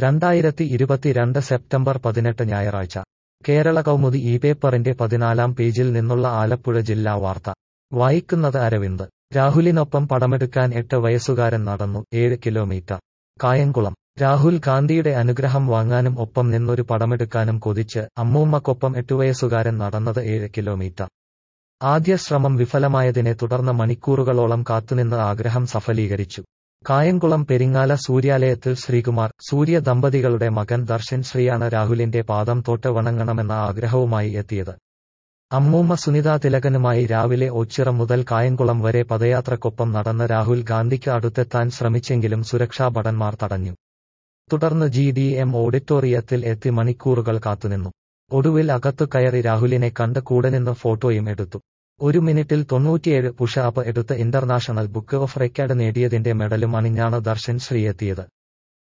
രണ്ടായിരത്തി ഇരുപത്തിരണ്ട് സെപ്റ്റംബർ പതിനെട്ട് ഞായറാഴ്ച കേരള കൗമുദി ഈ പേപ്പറിന്റെ പതിനാലാം പേജിൽ നിന്നുള്ള ആലപ്പുഴ ജില്ലാ വാർത്ത വായിക്കുന്നത് അരവിന്ദ് രാഹുലിനൊപ്പം പടമെടുക്കാൻ എട്ട് വയസ്സുകാരൻ നടന്നു ഏഴ് കിലോമീറ്റർ കായംകുളം രാഹുൽ ഗാന്ധിയുടെ അനുഗ്രഹം വാങ്ങാനും ഒപ്പം നിന്നൊരു പടമെടുക്കാനും കൊതിച്ച് അമ്മൂമ്മക്കൊപ്പം എട്ടുവയസ്സുകാരൻ നടന്നത് ഏഴ് കിലോമീറ്റർ ആദ്യ ശ്രമം വിഫലമായതിനെ തുടർന്ന് മണിക്കൂറുകളോളം കാത്തുനിന്ന് ആഗ്രഹം സഫലീകരിച്ചു കായംകുളം പെരിങ്ങാല സൂര്യാലയത്തിൽ ശ്രീകുമാർ സൂര്യ ദമ്പതികളുടെ മകൻ ദർശൻ ശ്രീയാണ് രാഹുലിന്റെ പാദം തൊട്ട് വണങ്ങണമെന്ന ആഗ്രഹവുമായി എത്തിയത് അമ്മൂമ്മ സുനിത തിലകനുമായി രാവിലെ ഒച്ചിറ മുതൽ കായംകുളം വരെ പദയാത്രക്കൊപ്പം നടന്ന രാഹുൽ ഗാന്ധിക്ക് അടുത്തെത്താൻ ശ്രമിച്ചെങ്കിലും സുരക്ഷാ ഭടന്മാർ തടഞ്ഞു തുടർന്ന് ജി ഡി എം ഓഡിറ്റോറിയത്തിൽ എത്തി മണിക്കൂറുകൾ കാത്തുനിന്നു ഒടുവിൽ അകത്തു കയറി രാഹുലിനെ കണ്ട് കൂടെ നിന്ന് ഫോട്ടോയും എടുത്തു ഒരു മിനിറ്റിൽ തൊണ്ണൂറ്റിയേഴ് പുഷ് അപ്പ് എടുത്ത് ഇന്റർനാഷണൽ ബുക്ക് ഓഫ് റെക്കോർഡ് നേടിയതിന്റെ മെഡലും അണിഞ്ഞാണ് ദർശൻ ശ്രീ എത്തിയത്